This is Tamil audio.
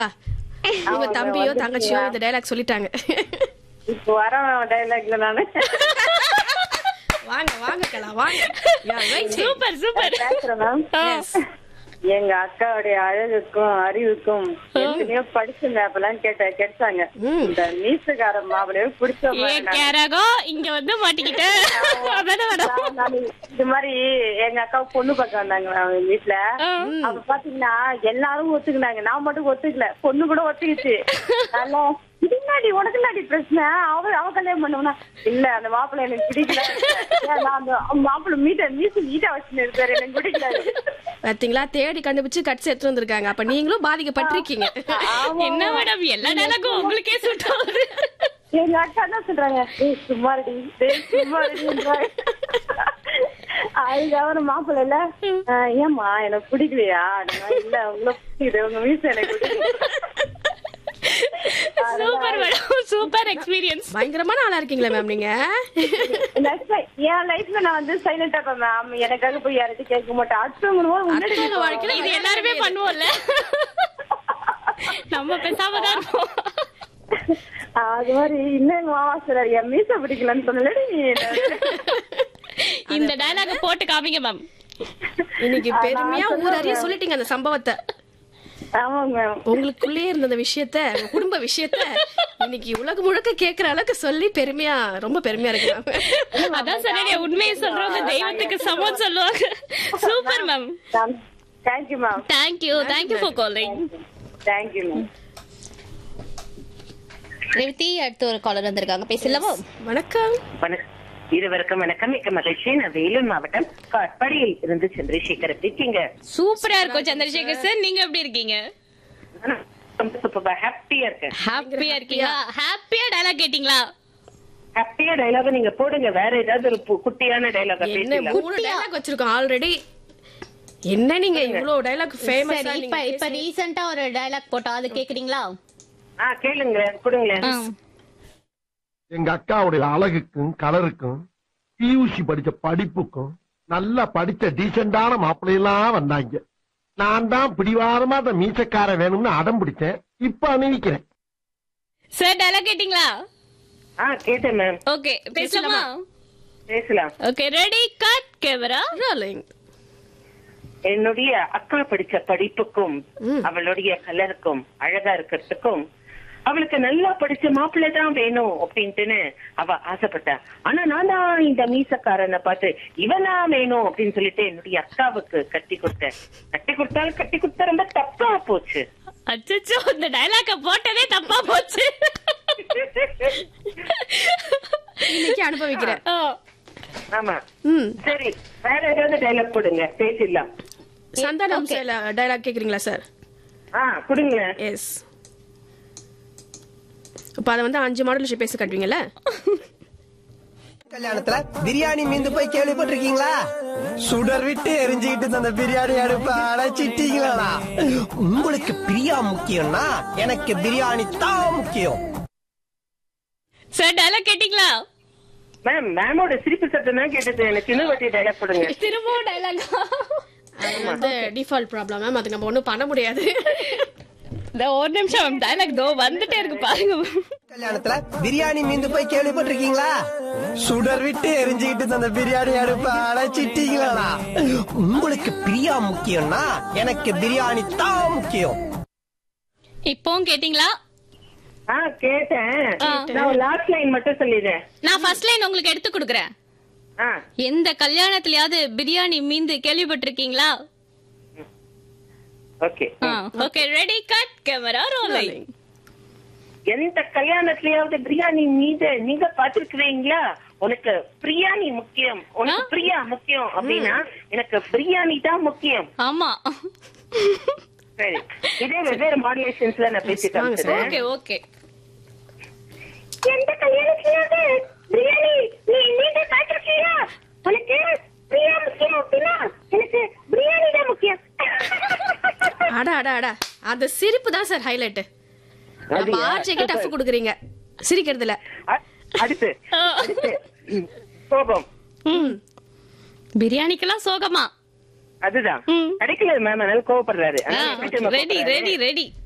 உங்க தம்பியோ தங்கச்சியோ இந்த டைலாக் சொல்லிட்டாங்க இப்போ வர டைலாக்ல நானு வாங்க வாங்க கலா வாங்க You are right. Super super பேசுறேன் மேம் Yes. எங்க அக்காவுடைய அழகுக்கும் அறிவுக்கும் எத்தனையோ படிச்சுங்க அப்பெல்லாம் கேட்ட கிடைச்சாங்க ம். இந்த மீசுகார மாப்பிளைய பிடிச்ச ஏ மாதிரி நான். கேரகோ இங்க வந்து மாட்டிக்கிட்ட அதானே மேடம் நான் நான் இது மாதிரி எங்க அக்கா பொண்ணு பார்க்க வந்தாங்க அவங்க வீட்டுல அப்ப பாத்தீங்கன்னா எல்லாரும் ஒத்துக்கினாங்க நான் மட்டும் ஒத்துக்கல பொண்ணு கூட ஒத்துக்கிச்சு நல்லா இதுனாடி உனக்கு நாடி பிரச்சனை அவ அவ கல்யாணம் பண்ணுவனா இல்ல அந்த மாப்பிள்ளை எனக்கு பிடிக்கல ஏன் நான் அந்த மாப்பிள்ளை மீட்ட மீசு நீட்டா வச்சுன்னு இருக்காரு எனக்கு பிடிக்கல பாத்தீங்களா தேடி கண்டுபிடிச்சு கட்சி எடுத்து வந்திருக்காங்க அப்ப நீங்களும் பாதிக்கப்பட்டிருக்கீங்க என்ன மேடம் எல்லா டைலாக்கும் உங்களுக்கே சூட் ஆகுது எங்க அக்கா என்ன சொல்றாங்க ஏய் சும்மாடி டேய் சும்மாடின்றாங்க அதுக்கப்புறம் மாப்பிள்ளை இல்ல "ஆஹ், ஏம்மா எனக்கு பிடிக்கலையா அப்படின்னா, இல்ல உங்களை பிடிக்குது உங்க மீசு எனக்கு பிடிக்குது சூப்பர் மேடம் சூப்பர் எக்ஸ்பீரியன்ஸ் பயங்கரமான ஆளா இருக்கீங்களா மேம் நீங்க Next time, என் லைஃப்ல நான் வந்து சைலண்டா இருப்பேன் மேம் எனக்காக போய் யார்கிட்ட கேட்க மாட்டேன் அடுத்தவங்க முன்னாடி அடுத்தவங்க வாழ்க்கையில இது எல்லாருமே பண்ணுவோம்ல நம்ம பேசாம தான் இருப்போம் அது மாதிரி இன்னும் எங்க மாமா சொல்றாரு என் மீச பிடிக்கலன்னு சொன்னலடி இந்த டைலாக போட்டு காமிங்க மேம் இன்னைக்கு பெருமையா ஊர் அறிய சொல்லிட்டீங்க அந்த சம்பவத்தை ஆமாங்க மேம் உங்களுக்குள்ளே இருந்த அந்த விஷயத்த உங்க குடும்ப விஷயத்த இன்னைக்கு உலகம் முழுக்க கேக்குற அளவுக்கு சொல்லி பெருமையா ரொம்ப பெருமையா இருக்கு மேம் அதான் சொன்னேனே உண்மையை சொல்றவங்க தெய்வத்துக்கு சமம் சொல்லுவாங்க super ma'am thank you ma'am thank you thank you for calling thank you ma'am Revathi அடுத்து ஒரு காலர் வந்திருக்காங்க பேசலாமா வணக்கம் வணக்கம் இருவருக்கும் வணக்கம் மிக்க மகிழ்ச்சி நான் வேலூர் மாவட்டம் காட்பாடியில் இருந்து சந்திரசேகர் எப்படி இருக்கீங்க சூப்பரா இருக்கும் சந்திரசேகர் சார் நீங்க எப்படி இருக்கீங்க நானும் ரொம்ப சூப்பரா ஹாப்பியா இருக்கேன் ஹாப்பியா இருக்கீங்களா ஹாப்பியா டைலாக் கேட்டீங்களா ஹாப்பியா டைலாக நீங்க போடுங்க வேற ஏதாவது ஒரு பு- குட்டியான டைலாக என்ன பேசலாம் மூணு டைலாக் வச்சிருக்கோம் ஆல்ரெடி என்ன நீங்க இவ்வளவு டைலாக் சரி ஃபேமஸா இப்ப இப்ப ரீசெண்டா ஒரு டயலாக் போட்டோம் அது கேக்குறீங்களா ஆ கேளுங்க கொடுங்களேன் எங்க அக்காவுடைய அழகுக்கும் கலருக்கும் பியூசி படிச்ச படிப்புக்கும் நல்லா படிச்ச டீசெண்டான மாப்பிள்ளையெல்லாம் வந்தாங்க நான் தான் பிடிவாரமா அந்த மீசக்கார வேணும்னு அடம் பிடிச்சேன் இப்ப அணிவிக்கிறேன் சார் டைலாக் கேட்டீங்களா ஆ கேட்டேன் மேம் ஓகே பேசலாமா பேசலாம் okay ready cut camera Rolling. என்னுடைய அக்கா படிச்ச படிப்புக்கும் ம். அவளுடைய கலருக்கும் அழகா இருக்கிறதுக்கும் அவளுக்கு நல்லா படிச்ச மாப்பிள்ளை தான் வேணும் அப்படின்ட்டுன்னு அவ ஆசைப்பட்டா ஆனா நான் தான் இந்த மீசக்காரனை பார்த்து இவனா வேணும் அப்படின்னு சொல்லிட்டு என்னுடைய அக்காவுக்கு கட்டி கொடுத்தேன் கட்டி கொடுத்தாலும் கட்டி கொடுத்தா ரொம்ப தப்பா போச்சு அச்சச்சோ இந்த டைலாக்க போட்டதே தப்பா போச்சு இன்னைக்கு அனுபவிக்கிறேன் ஆ. ஆமா ம் சரி வேற ஏதாவது டைலாக் கொடுங்க பேசிடலாம் சந்தானம் டைலாக் கேக்குறீங்களா சார் ஆ கொடுங்க எஸ் இப்ப அதை வந்து அஞ்சு மாடல் பேசி காட்டுவீங்கல்ல கல்யாணத்துல பிரியாணி மீந்து போய் கேள்விப்பட்டிருக்கீங்களா சுடர் விட்டு எரிஞ்சுக்கிட்டு அந்த பிரியாணி அடுப்ப அடைச்சிட்டீங்களா உங்களுக்கு பிரியா முக்கியம்னா எனக்கு பிரியாணி தான் முக்கியம் சார் டைலாக் கேட்டீங்களா மேம் மேமோட சிரிப்பு சத்தம் தான் கேட்டது எனக்கு இன்னும் வாட்டி டைலாக் கொடுங்க திரும்பவும் டைலாக் அது வந்து டிஃபால்ட் ப்ராப்ளம் மேம் அதுக்கு நம்ம ஒண்ணும் பண்ண முடியாது இந்த ஒரு நிமிஷம் மேம் டைலாக் தோ வந்துட்டே இருக்கு பாருங்க கல்யாணத்துல பிரியாணி மீந்து போய் கேள்விப்பட்டிருக்கீங்களா சுடர் விட்டு எரிஞ்சுக்கிட்டு அந்த பிரியாணி அடுப்ப அடைச்சிட்டீங்களா உங்களுக்கு பிரியா முக்கியம்னா எனக்கு பிரியாணி தான் முக்கியம் இப்பவும் கேட்டீங்களா ஆ கேட்டேன் நான் லாஸ்ட் லைன் மட்டும் சொல்லிடுறேன் நான் ஃபர்ஸ்ட் லைன் உங்களுக்கு எடுத்து கொடுக்குறேன் ஆ எந்த கல்யாணத்துலயாவது பிரியாணி மீந்து கேள்விப்பட்டிருக்கீங்களா okay okay ready cut camera rolling எந்த கல்யாணத்துலயாவது பிரியாணி மீது நீங்க பாத்துருக்கீங்களா உனக்கு பிரியாணி முக்கியம் உனக்கு பிரியா முக்கியம் அப்படின்னா எனக்கு பிரியாணி தான் முக்கியம் ஆமா சரி இதே வெவ்வேறு மாடுலேஷன்ஸ்ல நான் பேசி காமிச்சிடுறேன் ஓகே ஓகே எந்த கல்யாணத்துலயாவது பிரியாணி நீ நீங்க பாத்துருக்கீங்களா உனக்கு பிரியா முக்கியம் அப்படின்னா எனக்கு பிரியாணி தான் முக்கியம் அட அட அட அந்த சிரிப்பு தான் சார் ஹைலைட் ஆட்சிக்கு டஃப் கொடுக்குறீங்க சிரிக்கிறதுல அ- அடுத்து அடுத்து ம், கோபம் பிரியாணிக்கெல்லாம் சோகமா அதுதான் கிடைக்கல மேம் அதனால கோவப்படுறாரு ரெடி ரெடி ரெடி